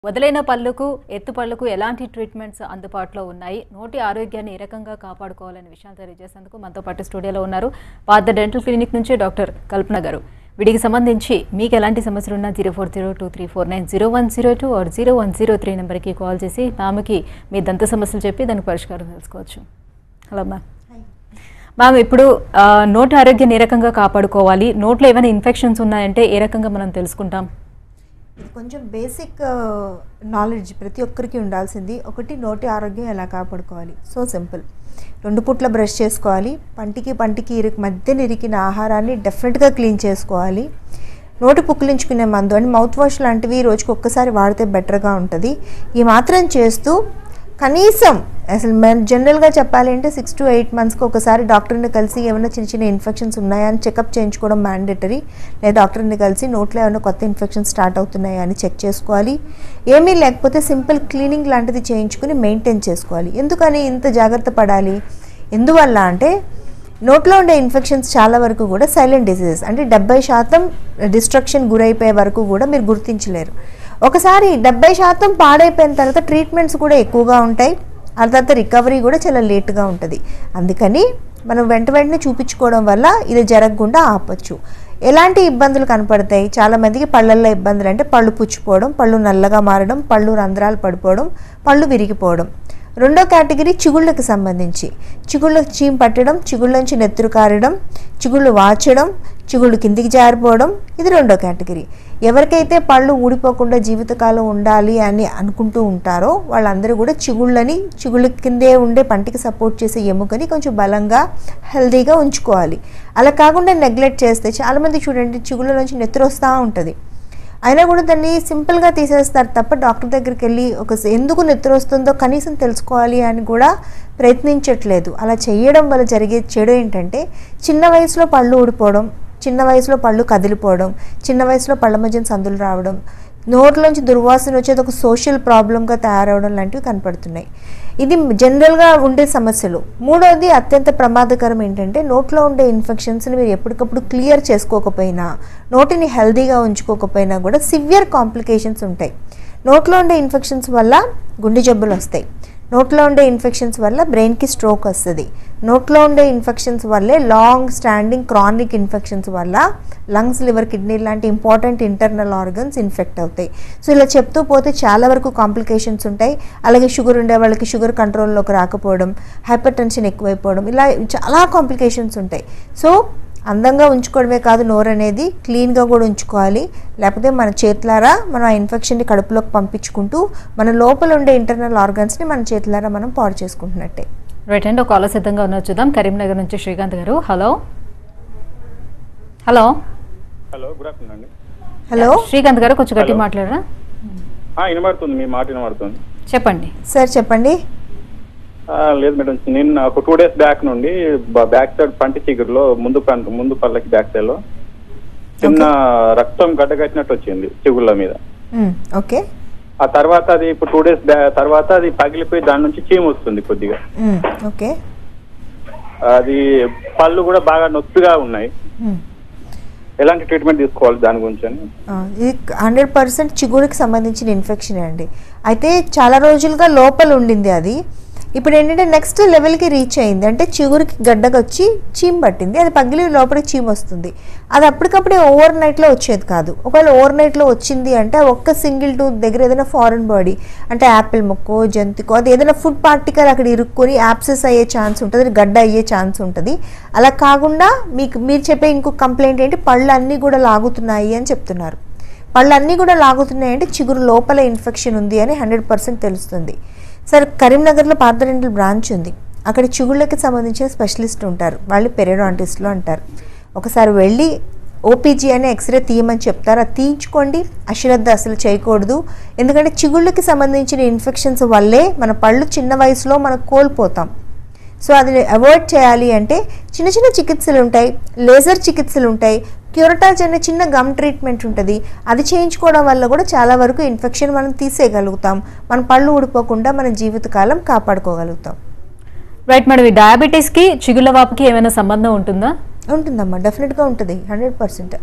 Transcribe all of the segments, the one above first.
వదిలేన పళ్ళకు ఎత్తు పళ్ళకు ఎలాంటి ట్రీట్మెంట్స్ అందుబాటులో ఉన్నాయి నోటి ఆరోగ్యాన్ని ఏ రకంగా కాపాడుకోవాలనే విషయాలు తెలియజేసేందుకు మనతో పాటు స్టూడియోలో ఉన్నారు పాత డెంటల్ క్లినిక్ నుంచి డాక్టర్ కల్పన గారు వీటికి సంబంధించి మీకు ఎలాంటి సమస్యలు ఉన్నా zero four zero two three four nine zero one zero two or zero one zero three నెంబర్కి కాల్ చేసి మ్యామ్కి మీ దంత సమస్యలు చెప్పి దానికి పరిష్కారం తెలుసుకోవచ్చు హలో మ్యామ్ మ్యామ్ ఇప్పుడు ఆ, నోటి ఆరోగ్యాన్ని ఏ రకంగా కాపాడుకోవాలి నోట్లో ఏమైనా ఇన్ఫెక్షన్స్ ఉన్నాయంటే ఏ రకంగా మనం తెలుసుకుంటాం ఇది కొంచెం బేసిక్ నాలెడ్జ్ ప్రతి ఒక్కరికి ఉండాల్సింది ఒకటి నోటి ఆరోగ్యం ఎలా కాపాడుకోవాలి సో సింపుల్ రెండు పూట్ల బ్రష్ చేసుకోవాలి పంటికి పంటికి ఇరు మధ్యన ఇరికిన ఆహారాన్ని డెఫినెట్గా క్లీన్ చేసుకోవాలి నోటి పుక్కిలించుకునే మందు అని మౌత్ వాష్ లాంటివి రోజుకి ఒక్కసారి వాడితే బెటర్గా ఉంటుంది ఈ మాత్రం చేస్తూ కనీసం అసలు మన జనరల్గా చెప్పాలి అంటే సిక్స్ టు ఎయిట్ మంత్స్కి ఒకసారి డాక్టర్ని కలిసి ఏమైనా చిన్న చిన్న ఇన్ఫెక్షన్స్ ఉన్నాయా అని చెకప్ చేయించుకోవడం మ్యాండేటరీ లేదా డాక్టర్ని కలిసి నోట్లో ఏమైనా కొత్త ఇన్ఫెక్షన్స్ స్టార్ట్ అవుతున్నాయా అని చెక్ చేసుకోవాలి ఏమీ లేకపోతే సింపుల్ క్లీనింగ్ లాంటిది చేయించుకుని మెయింటైన్ చేసుకోవాలి ఎందుకని ఇంత జాగ్రత్త పడాలి ఎందువల్ల అంటే నోట్లో ఉండే ఇన్ఫెక్షన్స్ చాలా వరకు కూడా సైలెంట్ డిసీజెస్ అంటే డెబ్బై శాతం డిస్ట్రక్షన్ గురైపోయే వరకు కూడా మీరు గుర్తించలేరు ఒకసారి డెబ్బై శాతం పాడైపోయిన తర్వాత ట్రీట్మెంట్స్ కూడా ఎక్కువగా ఉంటాయి ఆ తర్వాత రికవరీ కూడా చాలా లేట్గా ఉంటుంది అందుకని మనం వెంట వెంటనే చూపించుకోవడం వల్ల ఇది జరగకుండా ఆపొచ్చు ఎలాంటి ఇబ్బందులు కనపడతాయి చాలామందికి పళ్ళల్లో ఇబ్బందులు అంటే పళ్ళు పుచ్చిపోవడం పళ్ళు నల్లగా మారడం పళ్ళు రంధ్రాలు పడిపోవడం పళ్ళు విరిగిపోవడం రెండో కేటగిరీ చిగుళ్ళకి సంబంధించి చిగుళ్ళకి చీమ్ పట్టడం చిగుళ్ళ నుంచి నెత్తురు కారడం చిగుళ్ళు వాచడం చిగుళ్ళు కిందికి జారిపోవడం ఇది రెండో కేటగిరీ ఎవరికైతే పళ్ళు ఊడిపోకుండా జీవితకాలం ఉండాలి అని అనుకుంటూ ఉంటారో వాళ్ళందరూ కూడా చిగుళ్ళని చిగుళ్ళ కిందే ఉండే పంటికి సపోర్ట్ చేసే ఎముకని కొంచెం బలంగా హెల్తీగా ఉంచుకోవాలి అలా కాకుండా నెగ్లెక్ట్ చేస్తే చాలామంది చూడండి చిగుళ్ళ నుంచి నెత్తురు వస్తూ ఉంటుంది అయినా కూడా దాన్ని సింపుల్గా తీసేస్తారు తప్ప డాక్టర్ దగ్గరికి వెళ్ళి ఒక ఎందుకు నిద్ర వస్తుందో కనీసం తెలుసుకోవాలి అని కూడా ప్రయత్నించట్లేదు అలా చేయడం వల్ల జరిగే చెడు ఏంటంటే చిన్న వయసులో పళ్ళు ఊడిపోవడం చిన్న వయసులో పళ్ళు కదిలిపోవడం చిన్న వయసులో పళ్ళ మధ్యన సందులు రావడం నోట్లోంచి దుర్వాసన వచ్చేది ఒక సోషల్ ప్రాబ్లంగా తయారవడం లాంటివి కనపడుతున్నాయి ఇది జనరల్గా ఉండే సమస్యలు మూడోది అత్యంత ప్రమాదకరం ఏంటంటే నోట్లో ఉండే ఇన్ఫెక్షన్స్ని మీరు ఎప్పటికప్పుడు క్లియర్ చేసుకోకపోయినా నోటిని హెల్తీగా ఉంచుకోకపోయినా కూడా సివియర్ కాంప్లికేషన్స్ ఉంటాయి నోట్లో ఉండే ఇన్ఫెక్షన్స్ వల్ల గుండె జబ్బులు వస్తాయి నోట్లో ఉండే ఇన్ఫెక్షన్స్ వల్ల బ్రెయిన్కి స్ట్రోక్ వస్తుంది నోట్లో ఉండే ఇన్ఫెక్షన్స్ వల్లే లాంగ్ స్టాండింగ్ క్రానిక్ ఇన్ఫెక్షన్స్ వల్ల లంగ్స్ లివర్ కిడ్నీ లాంటి ఇంపార్టెంట్ ఇంటర్నల్ ఆర్గన్స్ ఇన్ఫెక్ట్ అవుతాయి సో ఇలా చెప్తూ పోతే చాలా వరకు కాంప్లికేషన్స్ ఉంటాయి అలాగే షుగర్ ఉండే వాళ్ళకి షుగర్ కంట్రోల్లోకి రాకపోవడం హైపర్ టెన్షన్ ఎక్కువైపోవడం ఇలా చాలా కాంప్లికేషన్స్ ఉంటాయి సో అందంగా ఉంచుకోవడమే కాదు నోరు అనేది క్లీన్గా కూడా ఉంచుకోవాలి లేకపోతే మన చేతులారా మనం ఆ ఇన్ఫెక్షన్ని కడుపులోకి పంపించుకుంటూ మన లోపల ఉండే ఇంటర్నల్ ఆర్గన్స్ని మన చేతులారా మనం పాడు చేసుకుంటున్నట్టే రైట్ అండి ఒక కాల్ సిద్ధంగా ఉన్న చూద్దాం కరీంనగర్ నుంచి Srikanth garu hello hello hello good afternoon అండి హలో శ్రీకాంత్ గారు కొంచెం గట్టి Hello. మాట్లాడరా ఆ, వినబడుతుంది మీ మాట వినబడుతుంది చెప్పండి సార్ చెప్పండి ఆ, లేదు మేడం నేను ఒక టూ డేస్ బ్యాక్ నుండి బ- బ్యాక్ సైడ్ పంటి చిగురులో ముందు పం- ముందు పళ్ళకి బ్యాక్ సైడ్ లో చిన్న రక్తం గడ్డగట్టినట్టు వచ్చింది చిగుళ్ళ మీద మ్, ఓకే ఆ తర్వాత అది ఇప్పుడు టూ డేస్ తర్వాత అది పగిలిపోయి దాని నుంచి చీమ వస్తుంది కొద్దిగా మ్, ఓకే అది పళ్ళు కూడా బాగా నొప్పిగా ఉన్నాయి మ్. ఎలాంటి ట్రీట్మెంట్ తీసుకోవాలి దాని గురించి అని ఆ, ఇది హండ్రెడ్ పర్సెంట్ చిగురికి సంబంధించిన ఇన్ఫెక్షన్ అండి అయితే చాలా రోజులుగా లోపల ఉండింది అది ఇప్పుడు ఏంటంటే నెక్స్ట్ లెవెల్కి రీచ్ అయింది అంటే చిగురికి గడ్డకు వచ్చి చీమ్ పట్టింది అది పగిలి లోపలికి చీమ్ వస్తుంది అది అప్పటికప్పుడే ఓవర్ నైట్లో వచ్చేది కాదు ఒకవేళ ఓవర్ నైట్లో వచ్చింది అంటే ఒక్క సింగిల్ టూత్ దగ్గర ఏదైనా ఫారెన్ బాడీ అంటే యాపిల్ మొక్కో జంతికో అది ఏదైనా ఫుడ్ పార్టికల్ అక్కడ ఇరుక్కొని యాప్సెస్ అయ్యే ఛాన్స్ ఉంటుంది గడ్డ అయ్యే ఛాన్స్ ఉంటుంది అలా కాకుండా మీకు మీరు చెప్పే ఇంకొక కంప్లైంట్ ఏంటి పళ్ళు అన్నీ కూడా లాగుతున్నాయి అని చెప్తున్నారు పళ్ళు అన్నీ కూడా లాగుతున్నాయి అంటే చిగురు లోపల ఇన్ఫెక్షన్ ఉంది అని హండ్రెడ్ పర్సెంట్ తెలుస్తుంది సరే కరీంనగర్లో పాత రెంటల్ బ్రాంచ్ ఉంది అక్కడ చిగుళ్ళకి సంబంధించిన స్పెషలిస్ట్ ఉంటారు వాళ్ళు పెరిడాంటిస్టులు అంటారు ఒకసారి వెళ్ళి ఓపీజీ అనే ఎక్స్రే తీయమని చెప్తారు అది తీయించుకోండి అశ్రద్ధ అసలు చేయకూడదు ఎందుకంటే చిగుళ్ళకి సంబంధించిన ఇన్ఫెక్షన్స్ వల్లే మన పళ్ళు చిన్న వయసులో మనం కోల్పోతాం సో అది అవాయిడ్ చేయాలి అంటే చిన్న చిన్న చికిత్సలు ఉంటాయి లేజర్ చికిత్సలు ఉంటాయి క్యూరటాజ్ అనే చిన్న గమ్ ట్రీట్మెంట్ ఉంటుంది అది చేయించుకోవడం వల్ల కూడా చాలా వరకు ఇన్ఫెక్షన్ మనం తీసేయగలుగుతాం మన పళ్ళు ఊడిపోకుండా మన జీవితకాలం కాపాడుకోగలుగుతాం రైట్ మేడం ఈ డయాబెటీస్కి చిగుళ్ళ వాపుకి ఏమైనా సంబంధం ఉంటుందా ఉంటుందమ్మా డెఫినెట్గా ఉంటుంది హండ్రెడ్ పర్సెంట్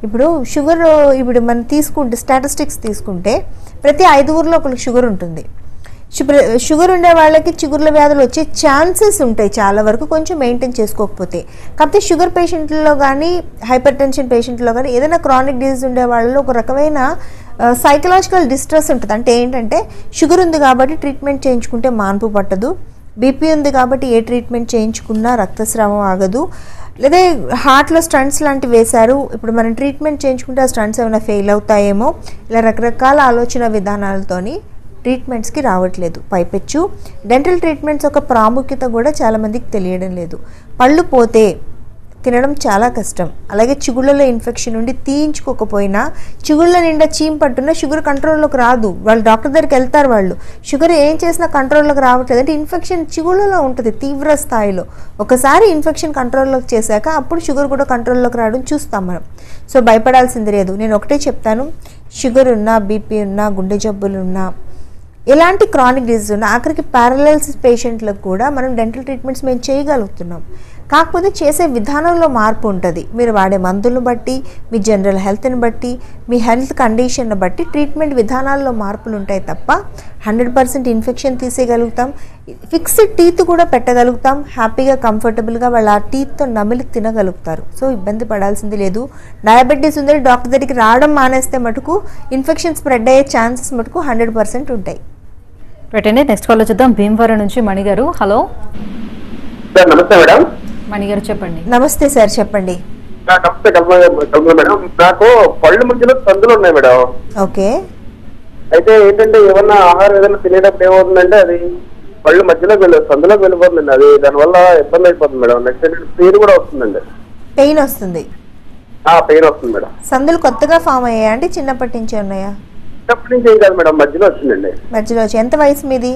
ఇప్పుడు షుగర్ ఇప్పుడు మనం తీసుకుంటే స్టాటిస్టిక్స్ తీసుకుంటే ప్రతి ఐదుగురిలో ఒకరికి షుగర్ ఉంటుంది షుగర్ షుగర్ ఉండే వాళ్ళకి చిగుర్ల వ్యాధులు వచ్చే ఛాన్సెస్ ఉంటాయి చాలా వరకు కొంచెం మెయింటైన్ చేసుకోకపోతే కాకపోతే షుగర్ పేషెంట్లలో కానీ హైపర్ టెన్షన్ పేషెంట్లో కానీ ఏదైనా క్రానిక్ డిజీజ్ ఉండే వాళ్ళలో ఒక రకమైన సైకలాజికల్ డిస్ట్రెస్ ఉంటుంది అంటే ఏంటంటే షుగర్ ఉంది కాబట్టి ట్రీట్మెంట్ చేయించుకుంటే మాన్పు పట్టదు బీపీ ఉంది కాబట్టి ఏ ట్రీట్మెంట్ చేయించుకున్నా రక్తస్రావం ఆగదు లేదా హార్ట్లో స్టంట్స్ లాంటివి వేశారు ఇప్పుడు మనం ట్రీట్మెంట్ చేయించుకుంటే ఆ స్టంట్స్ ఏమైనా ఫెయిల్ అవుతాయేమో ఇలా రకరకాల ఆలోచన విధానాలతోని ట్రీట్మెంట్స్కి రావట్లేదు పైపెచ్చు డెంటల్ ట్రీట్మెంట్స్ యొక్క ప్రాముఖ్యత కూడా చాలామందికి తెలియడం లేదు పళ్ళు పోతే తినడం చాలా కష్టం అలాగే చిగుళ్ళలో ఇన్ఫెక్షన్ ఉండి తీయించుకోకపోయినా చిగుళ్ళ నిండా చీమ్ పట్టున్నా షుగర్ కంట్రోల్లోకి రాదు వాళ్ళు డాక్టర్ దగ్గరికి వెళ్తారు వాళ్ళు షుగర్ ఏం చేసినా కంట్రోల్లోకి రావట్లేదు అంటే ఇన్ఫెక్షన్ చిగుళ్ళలో ఉంటుంది తీవ్ర స్థాయిలో ఒకసారి ఇన్ఫెక్షన్ కంట్రోల్లోకి చేశాక అప్పుడు షుగర్ కూడా కంట్రోల్లోకి రావడం చూస్తాం మనం సో భయపడాల్సింది లేదు నేను ఒకటే చెప్తాను షుగర్ ఉన్నా బీపీ ఉన్నా గుండె జబ్బులు ఉన్నా ఎలాంటి క్రానిక్ డిజీజ్ ఉన్నా ఆఖరికి పారలైసిస్ పేషెంట్లకు కూడా మనం డెంటల్ ట్రీట్మెంట్స్ మేము చేయగలుగుతున్నాం కాకపోతే చేసే విధానంలో మార్పు ఉంటుంది మీరు వాడే మందులను బట్టి మీ జనరల్ హెల్త్ని బట్టి మీ హెల్త్ కండిషన్ని బట్టి ట్రీట్మెంట్ విధానాల్లో మార్పులు ఉంటాయి తప్ప హండ్రెడ్ పర్సెంట్ ఇన్ఫెక్షన్ తీసేయగలుగుతాం ఫిక్స్డ్ టీత్ కూడా పెట్టగలుగుతాం హ్యాపీగా కంఫర్టబుల్గా వాళ్ళ ఆ టీత్తో నమిలి తినగలుగుతారు సో ఇబ్బంది పడాల్సింది లేదు డయాబెటీస్ ఉందని డాక్టర్ దగ్గరికి రావడం మానేస్తే మటుకు ఇన్ఫెక్షన్ స్ప్రెడ్ అయ్యే ఛాన్సెస్ మటుకు హండ్రెడ్ పర్సెంట్ ఉంటాయి పెట్టండి నెక్స్ట్ కాల్ చూద్దాం భీమవరం నుంచి మణిగారు హలో సార్ నమస్తే మేడం మణిగారు చెప్పండి నమస్తే సార్ చెప్పండి నా నమస్తే కల్పన కల్పన మేడం నాకు పళ్ళు మధ్యలో సందులు ఉన్నాయి మేడం ఓకే అయితే ఏంటంటే ఏమన్నా ఆహారం ఏదైనా తినేటప్పుడు ఏమవుతుందంటే అది పళ్ళు మధ్యలో వెళ్ళి సందులోకి వెళ్ళిపోతుందండి అది దానివల్ల ఇబ్బంది అయిపోతుంది మేడం నెక్స్ట్ ఏంటంటే పెయిన్ కూడా వస్తుందండి పెయిన్ వస్తుంది ఆ పెయిన్ వస్తుంది మేడం సందులు కొత్తగా ఫామ్ అయ్యాయా అంటే చిన్నప్పటి నుంచే ఉన్నాయా చిన్నప్పటి నుంచి ఏం కాదు మేడం మధ్యలో వచ్చిందండి మధ్యలో వచ్చి ఎంత వయసు మీది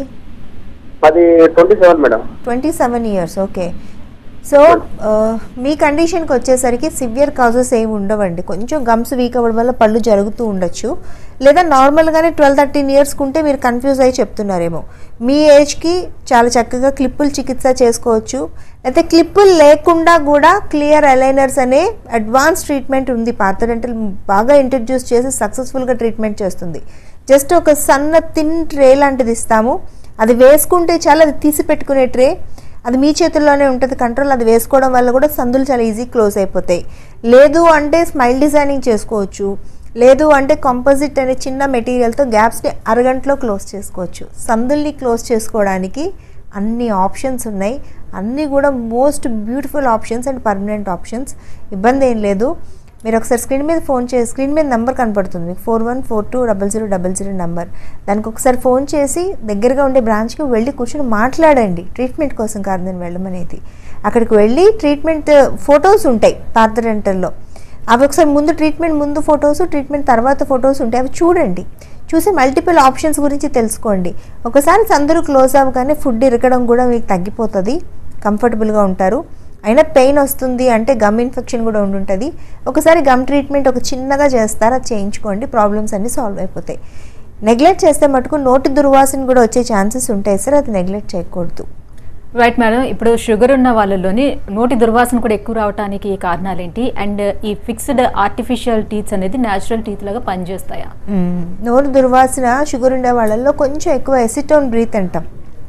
అది twenty seven madam twenty seven years okay so ఆ, మీ కండిషన్కి వచ్చేసరికి సివియర్ కాజెస్ ఏమి ఉండవండి కొంచెం గమ్స్ వీక్ అవ్వడం వల్ల పళ్ళు జరుగుతూ ఉండొచ్చు లేదా నార్మల్గానే ట్వెల్వ్ థర్టీన్ ఇయర్స్కి ఉంటే మీరు కన్ఫ్యూజ్ అయ్యి చెప్తున్నారేమో మీ ఏజ్కి చాలా చక్కగా క్లిప్పులు చికిత్స చేసుకోవచ్చు అయితే క్లిప్పులు లేకుండా కూడా క్లియర్ అలైనర్స్ అనే అడ్వాన్స్ ట్రీట్మెంట్ ఉంది పాత డెంటల్ బాగా ఇంట్రడ్యూస్ చేసి సక్సెస్ఫుల్గా ట్రీట్మెంట్ చేస్తుంది జస్ట్ ఒక సన్న థిన్ ట్రే లాంటిది ఇస్తాము అది వేసుకుంటే చాలా అది తీసి పెట్టుకునే ట్రే అది మీ చేతుల్లోనే ఉంటుంది కంట్రోల్ అది వేసుకోవడం వల్ల కూడా సందులు చాలా ఈజీ క్లోజ్ అయిపోతాయి లేదు అంటే స్మైల్ డిజైనింగ్ చేసుకోవచ్చు లేదు అంటే కాంపోజిట్ అనే చిన్న మెటీరియల్తో గ్యాప్స్ని అరగంటలో క్లోజ్ చేసుకోవచ్చు సందుల్ని క్లోజ్ చేసుకోవడానికి అన్ని ఆప్షన్స్ ఉన్నాయి అన్నీ కూడా most beautiful options and permanent options ఇబ్బంది ఏం లేదు మీరు ఒకసారి స్క్రీన్ మీద ఫోన్ చేసి స్క్రీన్ మీద నెంబర్ కనపడుతుంది మీకు four one four two double zero double zero number దానికి ఒకసారి ఫోన్ చేసి దగ్గరగా ఉండే బ్రాంచ్కి వెళ్ళి కూర్చొని మాట్లాడండి ట్రీట్మెంట్ కోసం కాదు నేను వెళ్ళమనేది అక్కడికి వెళ్ళి ట్రీట్మెంట్ ఫొటోస్ ఉంటాయి పాత డెంటల్లో అవి ఒకసారి ముందు ట్రీట్మెంట్ ముందు ఫొటోస్ ట్రీట్మెంట్ తర్వాత ఫొటోస్ ఉంటాయి అవి చూడండి చూసి మల్టిపుల్ ఆప్షన్స్ గురించి తెలుసుకోండి ఒకసారి సందరూ క్లోజ్ అవ్వగానే ఫుడ్ ఇరకడం కూడా మీకు తగ్గిపోతుంది కంఫర్టబుల్గా ఉంటారు అయినా పెయిన్ వస్తుంది అంటే గమ్ ఇన్ఫెక్షన్ కూడా ఉండుంటుంది ఒకసారి గమ్ ట్రీట్మెంట్ ఒక చిన్నగా చేస్తారు అది చేయించుకోండి ప్రాబ్లమ్స్ అన్నీ సాల్వ్ అయిపోతాయి నెగ్లెక్ట్ చేస్తే మటుకు నోటి దుర్వాసన కూడా వచ్చే ఛాన్సెస్ ఉంటాయి సార్ అది నెగ్లెక్ట్ చేయకూడదు రైట్ మేడం ఇప్పుడు షుగర్ ఉన్న వాళ్ళలోని నోటి దుర్వాసన కూడా ఎక్కువ రావడానికి కారణాలు ఏంటి అండ్ ఈ ఫిక్స్డ్ ఆర్టిఫిషియల్ టీత్స్ అనేది న్యాచురల్ టీత్ లాగా పనిచేస్తాయా మ్మ్. నోరు దుర్వాసన షుగర్ ఉండే వాళ్ళల్లో కొంచెం ఎక్కువ ఎసిటోన్ బ్రీత్ అంటాం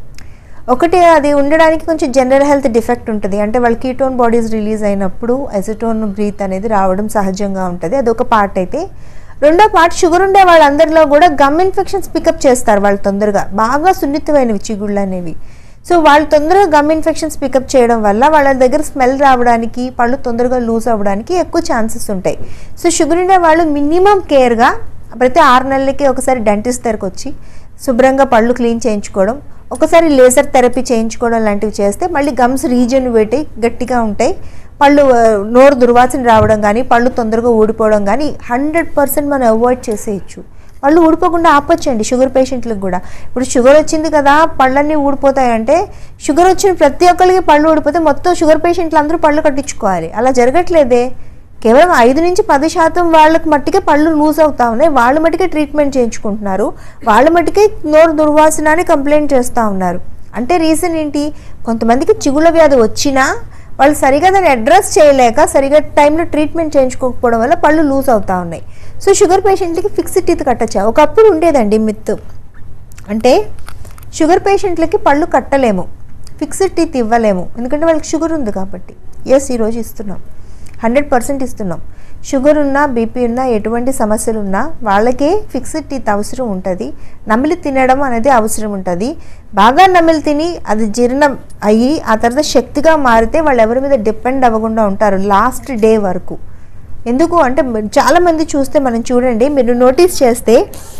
ఒకటి అది ఉండడానికి కొంచెం జనరల్ హెల్త్ డిఫెక్ట్ ఉంటుంది అంటే వాళ్ళ కీటోన్ బాడీస్ రిలీజ్ అయినప్పుడు ఎసిటోన్ బ్రీత్ అనేది రావడం సహజంగా ఉంటుంది అదొక పార్ట్ అయితే రెండో పార్ట్ షుగర్ ఉండే వాళ్ళందరిలో కూడా గమ్ ఇన్ఫెక్షన్స్ పికప్ చేస్తారు వాళ్ళు తొందరగా బాగా సున్నితమైనవి చిగుళ్ళు అనేవి సో వాళ్ళు తొందరగా గమ్ ఇన్ఫెక్షన్స్ పికప్ చేయడం వల్ల వాళ్ళ దగ్గర స్మెల్ రావడానికి పళ్ళు తొందరగా లూజ్ అవ్వడానికి ఎక్కువ ఛాన్సెస్ ఉంటాయి సో షుగర్ ఉండే వాళ్ళు మినిమం కేర్గా ప్రతి ఆరు నెలలకి ఒకసారి డెంటిస్ట్ దగ్గరకు వచ్చి శుభ్రంగా పళ్ళు క్లీన్ చేయించుకోవడం ఒకసారి లేజర్ థెరపీ చేయించుకోవడం లాంటివి చేస్తే మళ్ళీ గమ్స్ రీజన్ పెట్టి గట్టిగా ఉంటాయి పళ్ళు ఆ, నోరు దుర్వాసన రావడం కానీ పళ్ళు తొందరగా ఊడిపోవడం కానీ హండ్రెడ్ పర్సెంట్ మనం అవాయిడ్ చేసేయచ్చు పళ్ళు ఊడిపోకుండా ఆపొచ్చండి షుగర్ పేషెంట్లకు కూడా ఇప్పుడు షుగర్ వచ్చింది కదా పళ్ళన్నీ ఊడిపోతాయంటే షుగర్ వచ్చిన ప్రతి ఒక్కరికి పళ్ళు ఊడిపోతే మొత్తం షుగర్ పేషెంట్లు అందరూ పళ్ళు కట్టించుకోవాలి అలా జరగట్లేదే కేవలం ఐదు నుంచి పది శాతం వాళ్ళకి మట్టికే పళ్ళు లూజ్ అవుతా ఉన్నాయి వాళ్ళ మట్టికే ట్రీట్మెంట్ చేయించుకుంటున్నారు వాళ్ళ మట్టికే నోరు దుర్వాసన అని కంప్లైంట్ చేస్తూ ఉన్నారు అంటే రీజన్ ఏంటి కొంతమందికి చిగుళ్ళ వ్యాధి వచ్చినా వాళ్ళు సరిగా దాన్ని అడ్రస్ చేయలేక సరిగా టైంలో ట్రీట్మెంట్ చేయించుకోకపోవడం వల్ల పళ్ళు లూజ్ అవుతా ఉన్నాయి సో షుగర్ పేషెంట్లకి ఫిక్స్డ్ టీత్ కట్టచ్చా ఒకప్పుడు ఉండేదండి మిత్ అంటే షుగర్ పేషెంట్లకి పళ్ళు కట్టలేము ఫిక్స్డ్ టీత్ ఇవ్వలేము ఎందుకంటే వాళ్ళకి షుగర్ ఉంది కాబట్టి ఎస్ ఈరోజు ఇస్తున్నాం హండ్రెడ్ పర్సెంట్ ఇస్తున్నాం షుగర్ ఉన్నా బీపీ ఉన్నా ఎటువంటి సమస్యలు ఉన్నా వాళ్ళకే ఫిక్స్డ్ టీత్ అవసరం ఉంటుంది నమిలి తినడం అనేది అవసరం ఉంటుంది బాగా నమిలి తిని అది జీర్ణం అయ్యి ఆ తర్వాత శక్తిగా మారితే వాళ్ళు ఎవరి మీద డిపెండ్ అవ్వకుండా ఉంటారు లాస్ట్ డే వరకు ఎందుకు అంటే చాలామంది చూస్తే మనం చూడండి మీరు నోటీస్ చేస్తే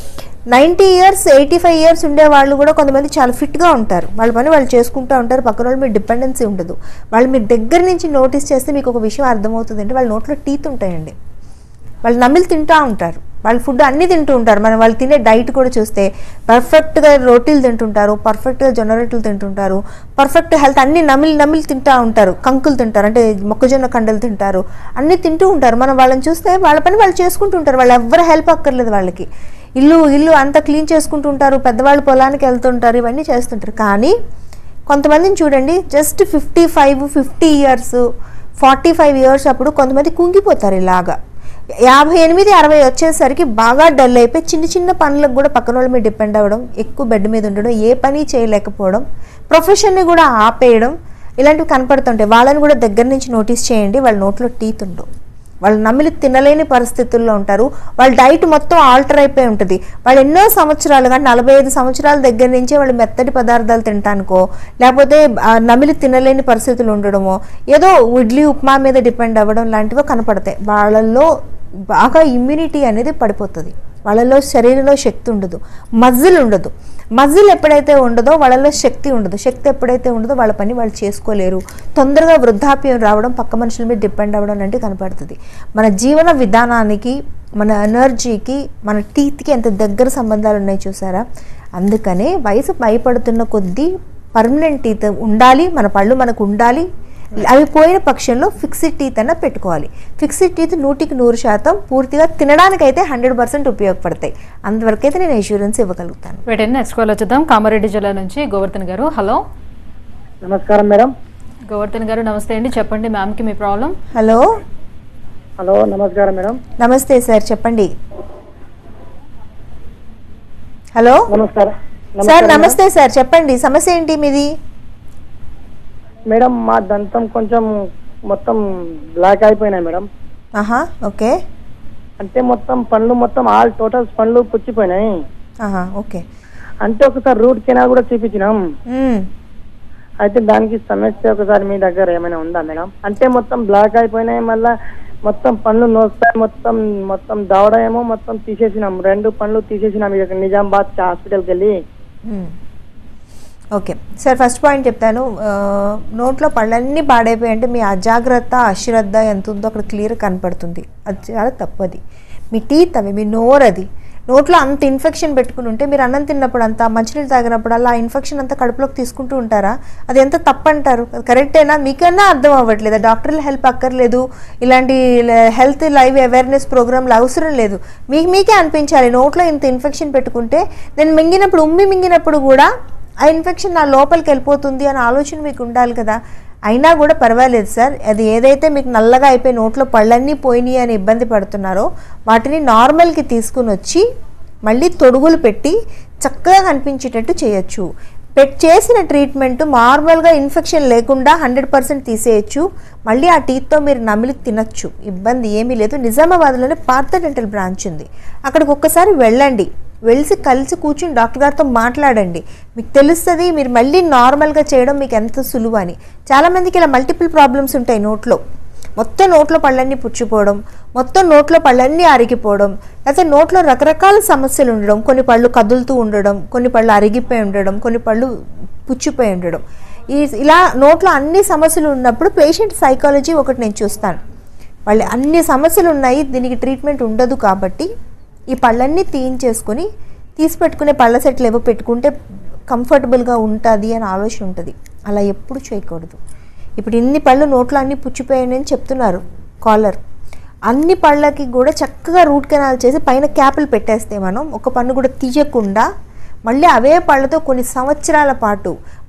ninety years eighty five years ఉండే వాళ్ళు కూడా కొంతమంది చాలా ఫిట్గా ఉంటారు వాళ్ళ పని వాళ్ళు చేసుకుంటూ ఉంటారు పక్కన వాళ్ళు మీరు డిపెండెన్సీ ఉండదు వాళ్ళు మీరు దగ్గర నుంచి నోటీస్ చేస్తే మీకు ఒక విషయం అర్థమవుతుంది అంటే వాళ్ళ నోట్లో టీత్ ఉంటాయండి వాళ్ళు నమిలి తింటూ ఉంటారు వాళ్ళు ఫుడ్ అన్నీ తింటూ ఉంటారు మనం వాళ్ళు తినే డైట్ కూడా చూస్తే పర్ఫెక్ట్గా రోటీలు తింటుంటారు పర్ఫెక్ట్గా జొన్న రొట్టెలు తింటుంటారు పర్ఫెక్ట్ హెల్త్ అన్ని నమిలి నమిలి తింటూ ఉంటారు కంకులు తింటారు అంటే మొక్కజొన్న కండలు తింటారు అన్నీ తింటూ ఉంటారు మనం వాళ్ళని చూస్తే వాళ్ళ పని వాళ్ళు చేసుకుంటూ ఉంటారు వాళ్ళు ఎవ్వరు హెల్ప్ అక్కర్లేదు వాళ్ళకి ఇల్లు ఇల్లు అంతా క్లీన్ చేసుకుంటూ ఉంటారు పెద్దవాళ్ళు పొలానికి వెళ్తుంటారు ఇవన్నీ చేస్తుంటారు కానీ కొంతమందిని చూడండి just fifty five fifty years forty five years అప్పుడు కొంతమంది కుంగిపోతారు ఇలాగా యాభై ఎనిమిది అరవై వచ్చేసరికి బాగా డల్ అయిపోయి చిన్న చిన్న పనులకు కూడా పక్కన వాళ్ళ మీద డిపెండ్ అవ్వడం ఎక్కువ బెడ్ మీద ఉండడం ఏ పని చేయలేకపోవడం ప్రొఫెషన్ని కూడా ఆపేయడం ఇలాంటివి కనపడుతుంటాయి వాళ్ళని కూడా దగ్గర నుంచి నోటీస్ చేయండి వాళ్ళ నోట్లో టీత్ ఉండవు వాళ్ళు నమిలి తినలేని పరిస్థితుల్లో ఉంటారు వాళ్ళ డైట్ మొత్తం ఆల్టర్ అయిపోయి ఉంటుంది వాళ్ళు ఎన్నో సంవత్సరాలు కానీ నలభై ఐదు సంవత్సరాల దగ్గర నుంచే వాళ్ళు మెత్తటి పదార్థాలు తినటానికో లేకపోతే ఆ, నమిలి తినలేని పరిస్థితులు ఉండడమో ఏదో ఇడ్లీ ఉప్మా మీద డిపెండ్ అవ్వడం లాంటివి కనపడతాయి వాళ్ళల్లో బాగా ఇమ్యూనిటీ అనేది పడిపోతుంది వాళ్ళలో శరీరంలో శక్తి ఉండదు మజిల్ ఉండదు మజిల్ ఎప్పుడైతే ఉండదో వాళ్ళలో శక్తి ఉండదు శక్తి ఎప్పుడైతే ఉండదో వాళ్ళ పని వాళ్ళు చేసుకోలేరు తొందరగా వృద్ధాప్యం రావడం పక్క మనుషుల మీద డిపెండ్ అవ్వడం లాంటివి కనపడుతుంది మన జీవన విధానానికి మన ఎనర్జీకి మన టీత్కి ఎంత దగ్గర సంబంధాలు ఉన్నాయి చూసారా అందుకనే వయసు భయపడుతున్న కొద్దీ పర్మనెంట్ టీత్ ఉండాలి మన పళ్ళు మనకు ఉండాలి అవి పోయిన పక్షంలో ఫిక్స్డ్ టీత్ అన్న పెట్టుకోవాలి ఫిక్స్డ్ టీత్ నూటికి నూరు శాతం పూర్తిగా తినడానికైతే హండ్రెడ్ పర్సెంట్ ఉపయోగపడతాయి అంతవరకైతే నేను ఇన్సూరెన్స్ ఇవ్వగలుగుతాను వీటిని నెక్స్ట్ కాల్ వచ్చేద్దాం కామారెడ్డి జిల్లా నుంచి గోవర్ధన్ గారు హలో నమస్కారం మేడం గోవర్ధన్ గారు నమస్తే అండి చెప్పండి మ్యామ్కి మీ ప్రాబ్లం హలో హలో నమస్కారం మేడం నమస్తే సార్ చెప్పండి హలో నమస్కారం సార్ నమస్తే సార్ చెప్పండి సమస్య ఏంటి మీది మేడం మా దంతం కొంచెం మొత్తం బ్లాక్ అయిపోయినాయి మేడం ఆహా ఓకే అంటే మొత్తం పండ్లు మొత్తం ఆల్ టోటల్స్ పండ్లు పుచ్చిపోయినాయి ఆహా ఓకే అంటే ఒకసారి రూట్ కెనాల్ కూడా చూపించినాం మ్మ్. అయితే దానికి సమస్య ఒకసారి మీ దగ్గర ఏమైనా ఉందా మేడం అంటే మొత్తం బ్లాక్ అయిపోయినాయి మళ్ళా మొత్తం పండ్లు నోస్తాయి మొత్తం మొత్తం దవడ ఏమో మొత్తం తీసేసినాం రెండు పండ్లు తీసేసినాం ఇక నిజామాబాద్ హాస్పిటల్కి వెళ్ళి మ్మ్. ఓకే సార్ ఫస్ట్ పాయింట్ చెప్తాను ఆ, నోట్లో పళ్ళన్నీ పాడైపోయి అంటే మీ అజాగ్రత్త అశ్రద్ధ ఎంత ఉందో అక్కడ క్లియర్ కనపడుతుంది అది చాలా తప్పది మీ టీత్ అవి మీ నోరు అది నోట్లో అంత ఇన్ఫెక్షన్ పెట్టుకుని ఉంటే మీరు అన్నం తిన్నప్పుడు అంతా మంచినీళ్ళు తాగినప్పుడు అలా ఇన్ఫెక్షన్ అంతా కడుపులోకి తీసుకుంటూ ఉంటారా అది ఎంత తప్పు అంటారు అది కరెక్టేనా మీకన్నా అర్థం అవ్వట్లేదు డాక్టర్ల హెల్ప్ అక్కర్లేదు ఇలాంటి హెల్త్ లైవ్ అవేర్నెస్ ప్రోగ్రాంలు అవసరం లేదు మీకు మీకే అనిపించాలి నోట్లో ఇంత ఇన్ఫెక్షన్ పెట్టుకుంటే నేను మింగినప్పుడు ఉమ్మి మింగినప్పుడు కూడా ఆ ఇన్ఫెక్షన్ నా లోపలికి వెళ్ళిపోతుంది అనే ఆలోచన మీకు ఉండాలి కదా అయినా కూడా పర్వాలేదు సార్ అది ఏదైతే మీకు నల్లగా అయిపోయి నోట్లో పళ్ళన్నీ పోయినాయి అని ఇబ్బంది పడుతున్నారో వాటిని నార్మల్కి తీసుకుని వచ్చి మళ్ళీ తొడుగులు పెట్టి చక్కగా కనిపించేటట్టు చేయొచ్చు పెట్ చేసిన ట్రీట్మెంట్ నార్మల్గా ఇన్ఫెక్షన్ లేకుండా హండ్రెడ్ పర్సెంట్ తీసేయచ్చు మళ్ళీ ఆ టీత్తో మీరు నమిలి తినచ్చు ఇబ్బంది ఏమీ లేదు నిజామాబాద్లోనే పార్థ డెంటల్ బ్రాంచ్ ఉంది అక్కడికి ఒక్కసారి వెళ్ళండి వెళ్ళి కలిసి కూర్చుని డాక్టర్ గారితో మాట్లాడండి మీకు తెలుస్తుంది మీరు మళ్ళీ నార్మల్గా చేయడం మీకు ఎంత సులువు అని చాలామందికి ఇలా మల్టిపుల్ ప్రాబ్లమ్స్ ఉంటాయి నోట్లో మొత్తం నోట్లో పళ్ళన్నీ పుచ్చిపోవడం మొత్తం నోట్లో పళ్ళన్నీ అరిగిపోవడం లేకపోతే నోట్లో రకరకాల సమస్యలు ఉండడం కొన్ని పళ్ళు కదులుతూ ఉండడం కొన్ని పళ్ళు అరిగిపోయి ఉండడం కొన్ని పళ్ళు పుచ్చిపోయి ఉండడం ఈ ఇలా నోట్లో అన్ని సమస్యలు ఉన్నప్పుడు పేషెంట్ సైకాలజీ ఒకటి నేను చూస్తాను వాళ్ళు అన్ని సమస్యలు ఉన్నాయి దీనికి ట్రీట్మెంట్ ఉండదు కాబట్టి ఈ పళ్ళన్నీ తీయించేసుకొని తీసి పెట్టుకునే పళ్ళ సెట్లు ఏవో పెట్టుకుంటే కంఫర్టబుల్గా ఉంటుంది అని ఆలోచన ఉంటుంది అలా ఎప్పుడు చేయకూడదు ఇప్పుడు ఇన్ని పళ్ళు నోట్లో అన్ని పుచ్చిపోయాయని చెప్తున్నారు కాలర్ అన్ని పళ్ళకి కూడా చక్కగా రూట్ కెనాల్ చేసి పైన క్యాపులు పెట్టేస్తే మనం ఒక పన్ను కూడా తీయకుండా మళ్ళీ అవే పళ్ళతో కొన్ని సంవత్సరాల పాటు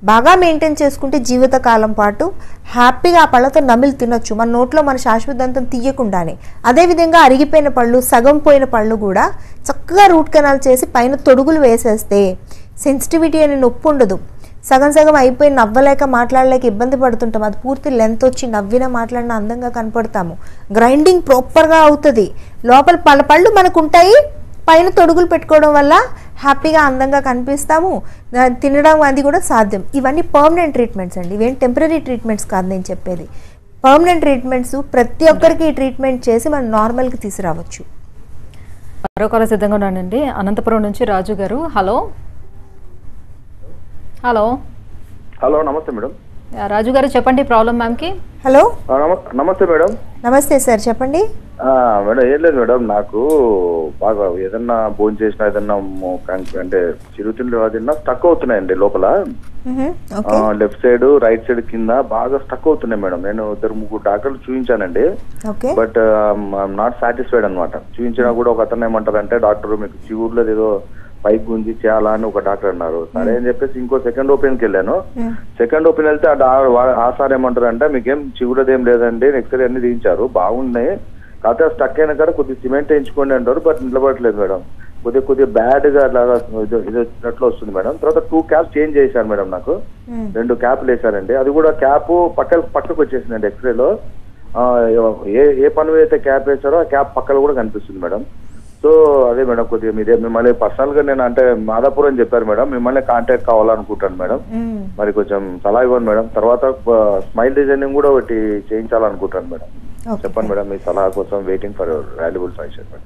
బాగా మెయింటైన్ చేసుకుంటే జీవితకాలం పాటు హ్యాపీగా ఆ పళ్ళతో నమిలి తినొచ్చు మన నోట్లో మన శాశ్వతంతం తీయకుండానే అదేవిధంగా అరిగిపోయిన పళ్ళు సగం పోయిన పళ్ళు కూడా చక్కగా రూట్ కెనాల్ చేసి పైన తొడుగులు వేసేస్తే సెన్సిటివిటీ అనే నొప్పి ఉండదు సగం సగం అయిపోయి నవ్వలేక మాట్లాడలేక ఇబ్బంది పడుతుంటాం అది పూర్తి లెంత్ వచ్చి నవ్వినా మాట్లాడినా అందంగా కనపడతాము గ్రైండింగ్ ప్రాపర్గా అవుతుంది లోపల పళ్ళ పళ్ళు మనకు ఉంటాయి పైన తొడుగులు పెట్టుకోవడం వల్ల హ్యాపీగా అందంగా కనిపిస్తాము దా- తినడం అది కూడా సాధ్యం ఇవన్నీ పర్మనెంట్ ట్రీట్మెంట్స్ అండి ఇవేం టెంపరీ ట్రీట్మెంట్స్ కాదు నేను చెప్పేది పర్మనెంట్ ట్రీట్మెంట్స్ ప్రతి ఒక్కరికి ఈ ట్రీట్మెంట్ చేసి మనం నార్మల్కి తీసుకురావచ్చు మరో కాల సిద్ధంగా ఉన్నానండి అనంతపురం నుంచి Raju garu hello hello hello నమస్తే మేడం యా, రాజు గారు చెప్పండి ప్రాబ్లం మ్యామ్కి హలో ఆ, నమ- నమస్తే మేడం నమస్తే సార్ చెప్పండి ఆ, మేడం ఏం లేదు మేడం నాకు బాగా ఏదన్నా భోజనం చేసినా ఏదన్నా మో- కం- అంటే చిరుతిండి తిన్నా స్టక్ అవుతున్నాయండి లోపల మ్హూ, okay left side right side కింద బాగా స్టక్ అవుతున్నాయి మేడం నేను ఇద్దరు ముగ్గురు డాక్టర్లు చూపించానండి ఓకే బట్ నాట్ సాటిస్ఫైడ్ అన్నమాట చూపించినా కూడా ఒక అతను ఏమంటారంటే డాక్టర్ మీకు చిగురులో ఏదో పైకి గుంజి చేయాలా అని ఒక డాక్టర్ అన్నారు సరే అని చెప్పేసి ఇంకో సెకండ్ ఓపెన్కి వెళ్ళాను మ్. సెకండ్ ఓపెన్ వెళ్తే ఆ డా- వా- ఆ సార్ ఏమంటారు అంటే మీకేం చిగురది ఏం లేదండి ఎక్స్రే అన్ని తీయించారు బాగున్నాయి కాకపోతే స్టక్ అయిన కాడ కొద్దిగా సిమెంట్ వేయించుకోండి అంటారు బట్ నిలబడట్లేదు మేడం కొద్దిగా కొద్దిగా బ్యాడ్ గా అట్లాగా ఇది ఇది వచ్చినట్లు వస్తుంది మేడం తర్వాత టూ క్యాప్స్ చేంజ్ చేశారు మేడం నాకు మ్. రెండు క్యాప్లు వేశారండి అది కూడా క్యాప్ పక్క పక్కకు వచ్చేసిందండి ఎక్స్రేలో ఆ, ఏ ఏ పని అయితే క్యాప్ వేశారో ఆ క్యాప్ పక్కన కూడా కనిపిస్తుంది మేడం సో అదే మేడం కొద్దిగా మీదే మిమ్మల్ని పర్సనల్ గా నేను అంటే మాదాపూర్ అని చెప్పారు మేడం మిమ్మల్ని కాంటాక్ట్ కావాలనుకుంటాను మేడం మ్. మరి కొంచెం సలహా ఇవ్వండి మేడం తర్వాత స్మైల్ డిజైనింగ్ కూడా ఒకటి చేయించాలనుకుంటాను మేడం ఓకే చెప్పండి మేడం మీ సలహా కోసం waiting for valuable suggestion madam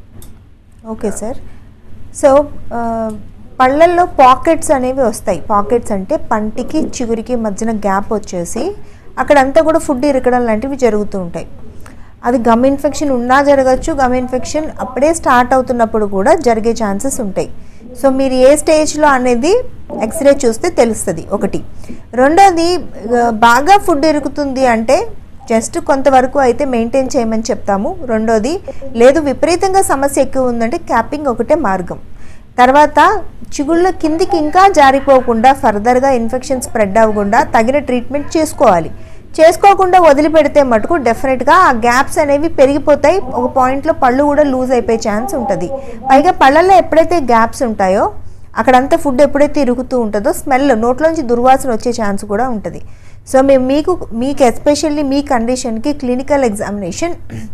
okay sir so ఆ, పళ్ళల్లో పాకెట్స్ అనేవి వస్తాయి పాకెట్స్ అంటే పంటికి చిగురికి మధ్యన గ్యాప్ వచ్చేసి అక్కడంతా కూడా ఫుడ్ ఇరకడం లాంటివి జరుగుతూ ఉంటాయి అది గమ్ ఇన్ఫెక్షన్ ఉన్నా జరగచ్చు గమ్ ఇన్ఫెక్షన్ అప్పుడే స్టార్ట్ అవుతున్నప్పుడు కూడా జరిగే ఛాన్సెస్ ఉంటాయి సో మీరు ఏ స్టేజ్లో అనేది ఎక్స్రే చూస్తే తెలుస్తుంది ఒకటి రెండోది ఆ, బాగా ఫుడ్ ఇరుకుతుంది అంటే జస్ట్ కొంతవరకు అయితే మెయింటైన్ చేయమని చెప్తాము రెండోది లేదు విపరీతంగా సమస్య ఎక్కువ ఉందంటే క్యాపింగ్ ఒకటే మార్గం తర్వాత చిగుళ్ళ కిందికి ఇంకా జారిపోకుండా ఫర్దర్గా ఇన్ఫెక్షన్ స్ప్రెడ్ అవ్వకుండా తగిన ట్రీట్మెంట్ చేసుకోవాలి చేసుకోకుండా వదిలిపెడితే మటుకు డెఫినెట్గా ఆ గ్యాప్స్ అనేవి పెరిగిపోతాయి ఒక పాయింట్లో పళ్ళు కూడా లూజ్ అయిపోయే ఛాన్స్ ఉంటుంది పైగా పళ్ళల్లో ఎప్పుడైతే గ్యాప్స్ ఉంటాయో అక్కడంతా ఫుడ్ ఎప్పుడైతే ఇరుగుతూ ఉంటుందో స్మెల్ నోట్లోంచి దుర్వాసన వచ్చే ఛాన్స్ కూడా ఉంటుంది సో మేము మీకు మీకు ఎస్పెషల్లీ మీ కండిషన్కి క్లినికల్ ఎగ్జామినేషన్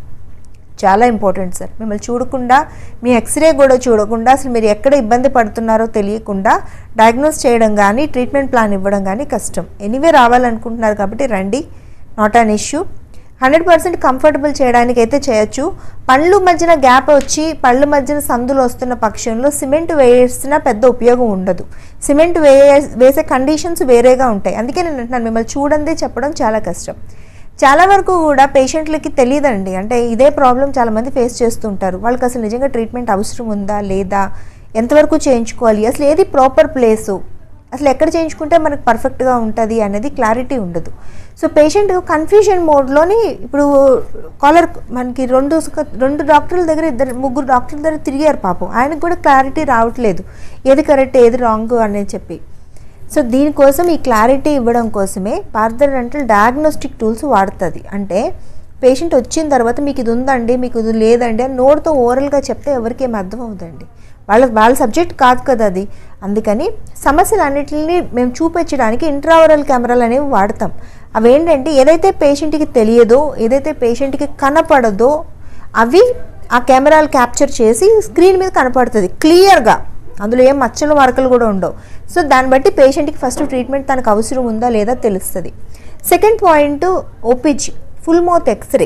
చాలా ఇంపార్టెంట్ సార్ మిమ్మల్ని చూడకుండా మీ ఎక్స్రే కూడా చూడకుండా అసలు మీరు ఎక్కడ ఇబ్బంది పడుతున్నారో తెలియకుండా డయాగ్నోస్ చేయడం కానీ ట్రీట్మెంట్ ప్లాన్ ఇవ్వడం కానీ కష్టం ఎనీవే రావాలనుకుంటున్నారు కాబట్టి రండి not an issue hundred percent comfortable చేయడానికి అయితే చేయొచ్చు పళ్ళు మధ్యన గ్యాప్ వచ్చి పళ్ళు మధ్యన సందులు వస్తున్న పక్షంలో సిమెంట్ వేసినా పెద్ద ఉపయోగం ఉండదు సిమెంట్ వే వేసే కండిషన్స్ వేరేగా ఉంటాయి అందుకే నేను అంటున్నాను మిమ్మల్ని చూడందే చెప్పడం చాలా కష్టం చాలా వరకు కూడా పేషెంట్లకి తెలియదండి అంటే ఇదే ప్రాబ్లం చాలామంది ఫేస్ చేస్తుంటారు వాళ్ళకి అసలు నిజంగా ట్రీట్మెంట్ అవసరం ఉందా లేదా ఎంతవరకు చేయించుకోవాలి అసలు ఏది ప్రాపర్ ప్లేసు అసలు ఎక్కడ చేయించుకుంటే మనకు పర్ఫెక్ట్గా ఉంటుంది అనేది క్లారిటీ ఉండదు సో పేషెంట్ కన్ఫ్యూజన్ మోడ్లోని ఇప్పుడు కాలర్ మనకి రెండు సక- రెండు డాక్టర్ల దగ్గర ఇద్దరు ముగ్గురు డాక్టర్ల దగ్గర తిరిగారు పాపం ఆయనకు కూడా క్లారిటీ రావట్లేదు ఏది కరెక్ట్ ఏది రాంగ్ అనేది చెప్పి సో దీనికోసం ఈ క్లారిటీ ఇవ్వడం కోసమే పార్థర్ డెంటల్ డయాగ్నోస్టిక్ టూల్స్ వాడుతుంది అంటే పేషెంట్ వచ్చిన తర్వాత మీకు ఇది ఉందండి మీకు ఇది లేదండి అని నోటితో ఓరల్గా చెప్తే ఎవరికి ఏం అర్థం అవుతుందండి వాళ్ళ వాళ్ళ సబ్జెక్ట్ కాదు కదా అది అందుకని సమస్యలు అన్నిటిని మేము చూపించడానికి ఇంట్రావరల్ కెమెరాలు అనేవి వాడతాం అవి ఏంటంటే ఏదైతే పేషెంట్కి తెలియదో ఏదైతే పేషెంట్కి కనపడదో అవి ఆ కెమెరాలు క్యాప్చర్ చేసి స్క్రీన్ మీద కనపడుతుంది క్లియర్గా అందులో ఏం మచ్చలు మరకలు కూడా ఉండవు సో దాన్ని బట్టి పేషెంట్కి ఫస్ట్ ట్రీట్మెంట్ తనకు అవసరం ఉందా లేదా తెలుస్తుంది second point OPG full mouth X-ray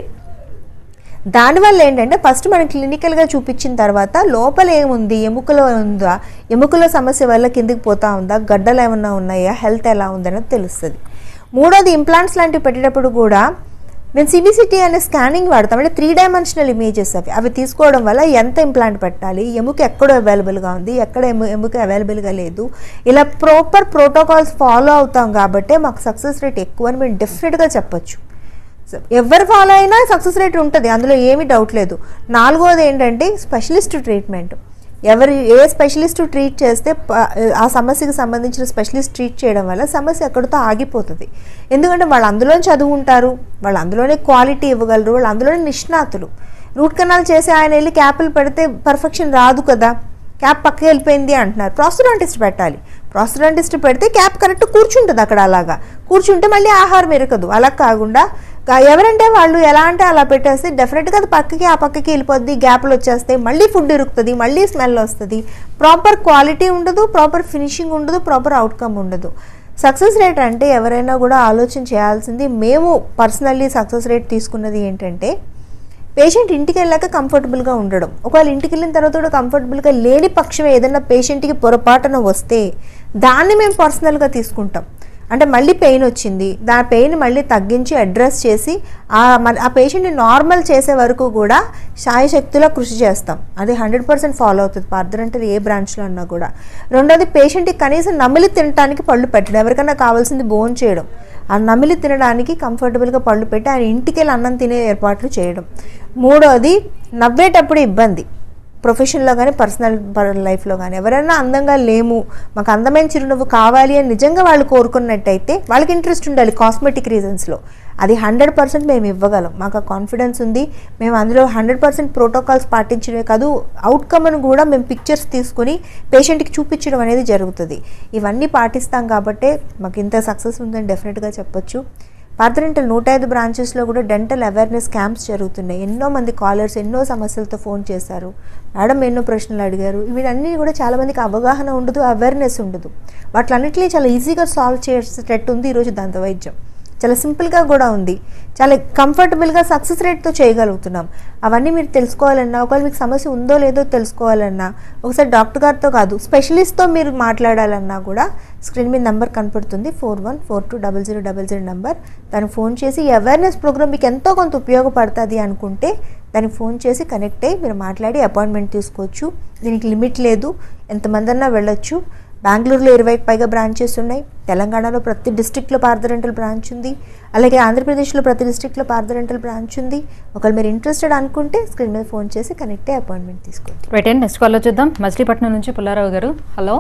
దానివల్ల ఏంటంటే ఫస్ట్ మనం క్లినికల్గా చూపించిన తర్వాత లోపల ఏముంది ఎముకలో ఉందా ఎముకల సమస్య వల్ల కిందికి పోతా ఉందా గడ్డలు ఏమన్నా ఉన్నాయా హెల్త్ ఎలా ఉందనేది తెలుస్తుంది మూడోది ఇంప్లాంట్స్ లాంటివి పెట్టేటప్పుడు కూడా మేము సివిసిటీ అనే స్కానింగ్ వాడతాం అంటే త్రీ డైమెన్షనల్ ఇమేజెస్ అవి అవి తీసుకోవడం వల్ల ఎంత ఇంప్లాంట్ పెట్టాలి ఎముక ఎక్కడ అవైలబుల్గా ఉంది ఎక్కడ ఎము ఎముక అవైలబుల్గా లేదు ఇలా ప్రాపర్ ప్రోటోకాల్స్ ఫాలో అవుతాం కాబట్టి మాకు సక్సెస్ రేట్ ఎక్కువ అని మేము డెఫినెట్గా చెప్పొచ్చు సో ఎవరు ఫాలో అయినా సక్సెస్ రేట్ ఉంటుంది అందులో ఏమీ డౌట్ లేదు నాలుగోది ఏంటంటే స్పెషలిస్ట్ ట్రీట్మెంట్ ఎవరి ఏ స్పెషలిస్ట్ ట్రీట్ చేస్తే ప- ఆ సమస్యకి సంబంధించిన స్పెషలిస్ట్ ట్రీట్ చేయడం వల్ల సమస్య అక్కడితో ఆగిపోతుంది ఎందుకంటే వాళ్ళు అందులోనే చదువుంటారు వాళ్ళు అందులోనే క్వాలిటీ ఇవ్వగలరు వాళ్ళు అందులోనే నిష్ణాతులు రూట్ కెనాల్ చేసి ఆయన వెళ్ళి క్యాపులు పెడితే పర్ఫెక్షన్ రాదు కదా క్యాప్ పక్కకి వెళ్ళిపోయింది అంటున్నారు ప్రాస్టరాంటిస్ట్ పెట్టాలి ప్రాస్టరాంటిస్ట్ పెడితే క్యాప్ కరెక్ట్ కూర్చుంటుంది అక్కడ అలాగా కూర్చుంటే మళ్ళీ ఆహారం ఎరకదు అలా కాకుండా గా- ఎవరంటే వాళ్ళు ఎలా అంటే అలా పెట్టేస్తే డెఫినెట్గా అది పక్కకి ఆ పక్కకి వెళ్ళిపోద్ది గ్యాప్లు వచ్చేస్తాయి మళ్ళీ ఫుడ్ ఇరుకుతుంది మళ్ళీ స్మెల్ వస్తుంది ప్రాపర్ క్వాలిటీ ఉండదు ప్రాపర్ ఫినిషింగ్ ఉండదు ప్రాపర్ అవుట్కమ్ ఉండదు సక్సెస్ రేట్ అంటే ఎవరైనా కూడా ఆలోచన చేయాల్సింది మేము పర్సనల్లీ సక్సెస్ రేట్ తీసుకున్నది ఏంటంటే పేషెంట్ ఇంటికి వెళ్ళాక కంఫర్టబుల్గా ఉండడం ఒకవేళ ఇంటికి వెళ్ళిన తర్వాత కూడా కంఫర్టబుల్గా లేని పక్షం ఏదైనా పేషెంట్కి పొరపాటున వస్తే దాన్ని మేము పర్సనల్గా తీసుకుంటాం అంటే మళ్ళీ పెయిన్ వచ్చింది దా పెయిన్ మళ్ళీ తగ్గించి అడ్రస్ చేసి ఆ మన ఆ పేషెంట్ని నార్మల్ చేసే వరకు కూడా శాయశక్తిలో కృషి చేస్తాం అది హండ్రెడ్ పర్సెంట్ ఫాలో అవుతుంది పార్థరంటే ఏ బ్రాంచ్లో అన్నా కూడా రెండోది పేషెంట్కి కనీసం నమిలి తినడానికి పళ్ళు పెట్టడం ఎవరికైనా కావాల్సింది బోన్ చేయడం ఆ నమిలి తినడానికి కంఫర్టబుల్గా పళ్ళు పెట్టి ఆయన ఇంటికి వెళ్ళి అన్నం తినే ఏర్పాట్లు చేయడం మూడోది నవ్వేటప్పుడు ఇబ్బంది ప్రొఫెషన్లో కానీ పర్సనల్ లైఫ్లో కానీ ఎవరైనా అందంగా లేము మాకు అందమైన చిరునవ్వు కావాలి అని నిజంగా వాళ్ళు కోరుకున్నట్టయితే వాళ్ళకి ఇంట్రెస్ట్ ఉండాలి కాస్మెటిక్ రీజన్స్లో అది హండ్రెడ్ పర్సెంట్ మేము ఇవ్వగలం మాకు ఆ కాన్ఫిడెన్స్ ఉంది మేము అందులో హండ్రెడ్ పర్సెంట్ ప్రోటోకాల్స్ పాటించడమే కాదు అవుట్కమ్ను కూడా మేము పిక్చర్స్ తీసుకొని పేషెంట్కి చూపించడం అనేది జరుగుతుంది ఇవన్నీ పాటిస్తాం కాబట్టే మాకు ఇంత సక్సెస్ ఉందని డెఫినెట్గా చెప్పొచ్చు పార్థరెంటల్ నూట ఐదు బ్రాంచెస్లో కూడా డెంటల్ అవేర్నెస్ క్యాంప్స్ జరుగుతున్నాయి ఎన్నో మంది కాలర్స్ ఎన్నో సమస్యలతో ఫోన్ చేశారు మేడం ఎన్నో ప్రశ్నలు అడిగారు వీటన్నీ కూడా చాలామందికి అవగాహన ఉండదు అవేర్నెస్ ఉండదు వాటిలన్నింటినీ చాలా ఈజీగా సాల్వ్ చేసేటట్టు ఉంది ఈరోజు దంత వైద్యం చాలా సింపుల్గా కూడా ఉంది చాలా కంఫర్టబుల్గా సక్సెస్ రేట్తో చేయగలుగుతున్నాం అవన్నీ మీరు తెలుసుకోవాలన్నా ఒకవేళ మీకు సమస్య ఉందో లేదో తెలుసుకోవాలన్నా ఒకసారి డాక్టర్ గారితో కాదు స్పెషలిస్ట్తో మీరు మాట్లాడాలన్నా కూడా స్క్రీన్ మీద నెంబర్ కనపడుతుంది four one four two double zero double zero number దానికి ఫోన్ చేసి ఈ అవేర్నెస్ ప్రోగ్రామ్ మీకు ఎంతో కొంత ఉపయోగపడుతుంది అనుకుంటే దానికి ఫోన్ చేసి కనెక్ట్ అయ్యి మీరు మాట్లాడి అపాయింట్మెంట్ తీసుకోవచ్చు దీనికి లిమిట్ లేదు ఎంతమంది అన్నా వెళ్ళొచ్చు బెంగళూరులో ఇరవైకి పైగా బ్రాంచెస్ ఉన్నాయి తెలంగాణలో ప్రతి డిస్టిక్లో పార్థరెంటల్ బ్రాంచ్ ఉంది అలాగే ఆంధ్రప్రదేశ్లో ప్రతి డిస్టిక్లో పార్థరెంటల్ బ్రాంచ్ ఉంది ఒకవేళ మీరు ఇంట్రెస్టెడ్ అనుకుంటే స్క్రీన్ మీద ఫోన్ చేసి కనెక్ట్ అయ్యి అపాయింట్మెంట్ తీసుకోండి రైట్ అండి నెక్స్ట్ కాల్లో చూద్దాం మచిలీపట్నం నుంచి పుల్లారావు గారు హలో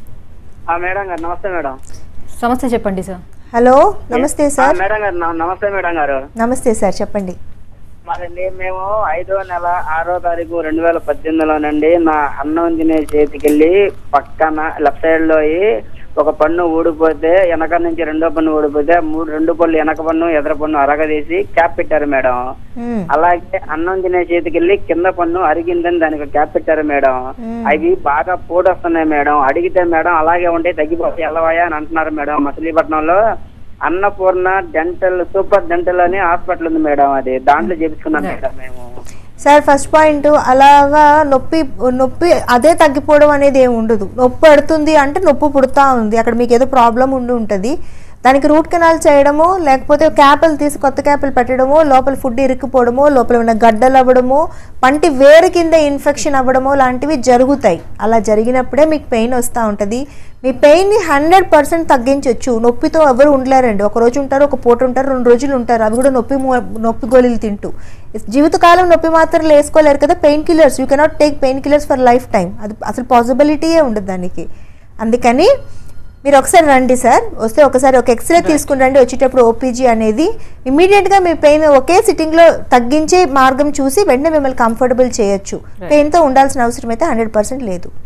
ఆ, మేడం గారు నమస్తే మేడం సమస్య చెప్పండి సార్ హలో నమస్తే ఆ, సార్ మేడం గారు న- నమస్తే మేడం గారు నమస్తే సార్ చెప్పండి మరండి మేము ఐదో నెల ఆరో తారీఖు రెండు వేల పద్దెనిమిదిలోనండి నా అన్నం తినే చేతికెళ్ళి పక్కన లెఫ్ట్ సైడ్ లో ఒక పన్ను ఊడిపోతే వెనక నుంచి రెండో పన్ను ఊడిపోతే మూడు రెండు పళ్ళు వెనక పన్ను ఎదర పన్ను అరగదీసి క్యాప్ పెట్టారు మేడం మ్మ్. అలాగే అన్నం తినే చేతికెళ్ళి కింద పన్ను అరిగిందని దానికి క్యాప్ పెట్టారు మేడం మ్మ్. అవి బాగా పోడొస్తున్నాయి మేడం అడిగితే మేడం అలాగే ఉంటే తగ్గిపోతాయి ఎల్లవాయా అని అంటున్నారు మేడం మచిలీపట్నంలో అన్నపూర్ణ డెంటల్ సూపర్ డెంటల్ అని హాస్పిటల్ ఉంది మేడం అది దాంట్లో చేపించుకున్నాం మేడం మేము సార్ ఫస్ట్ పాయింట్ అలాగా నొప్పి నొప్పి అదే తగ్గిపోవడం అనేది ఏమి ఉండదు నొప్పి పడుతుంది అంటే నొప్పి పుడతా ఉంది అక్కడ మీకు ఏదో ప్రాబ్లం ఉండి ఉంటుంది దానికి రూట్ కెనాల్ చేయడమో లేకపోతే క్యాపులు తీసి కొత్త క్యాపులు పెట్టడమో లోపల ఫుడ్ ఇరుక్కుపోవడమో లోపల ఉన్న గడ్డలు అవ్వడమో పంటి వేరు కింద ఇన్ఫెక్షన్ అవ్వడమో లాంటివి జరుగుతాయి అలా జరిగినప్పుడే మీకు పెయిన్ వస్తూ ఉంటుంది మీ పెయిన్ని హండ్రెడ్ పర్సెంట్ తగ్గించవచ్చు నొప్పితో ఎవరు ఉండలేరండి ఒక రోజు ఉంటారు ఒక పూట ఉంటారు రెండు రోజులు ఉంటారు అవి కూడా నొప్పి మూ- నొప్పి గోళీలు తింటూ జీవితకాలం నొప్పి మాత్రం వేసుకోలేరు కదా pain killers you cannot take pain killers for life time అది అసలు పాసిబిలిటీయే ఉండదు దానికి అందుకని మీరు ఒకసారి రండి సార్ వస్తే ఒకసారి ఒక ఎక్స్రే తీసుకుని రండి వచ్చేటప్పుడు ఓపీజీ అనేది ఇమీడియట్గా మీ పెయిన్ ఒకే సిట్టింగ్లో తగ్గించే మార్గం చూసి వెంటనే మిమ్మల్ని కంఫర్టబుల్ చేయొచ్చు పెయిన్తో ఉండాల్సిన అవసరం అయితే హండ్రెడ్ పర్సెంట్ లేదు